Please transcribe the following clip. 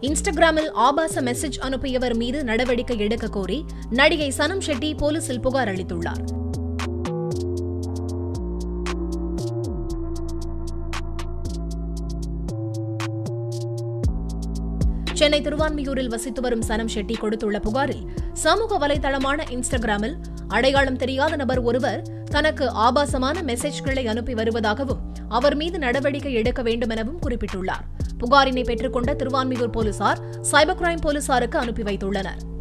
இன்ஸ்டாகிராமில் ஆபாச மெசேஜ் அனுப்பியவர் மீது நடவடிக்கை எடுக்க கோரி நடிகை சனம் ஷெட்டி போலீசில் புகார் அளித்துள்ளார் சென்னை திருவான்மியூரில் வசித்து வரும் சனம் ஷெட்டி கொடுத்துள்ள புகாரில் சமூக வலைதளமான இன்ஸ்டாகிராமில் அடையாளம் தெரியாத நபர் ஒருவர் தனக்கு ஆபாசமான மெசேஜ்களை அனுப்பி வருவதாகவும் அவர் மீது நடவடிக்கை எடுக்க வேண்டும் எனவும் குறிப்பிட்டுள்ளார் புகாரினை பெற்றுக்கொண்ட திருவான்மியூர் போலீசார் சைபர் கிரைம் போலீசாருக்கு அனுப்பி வைத்துள்ளனர்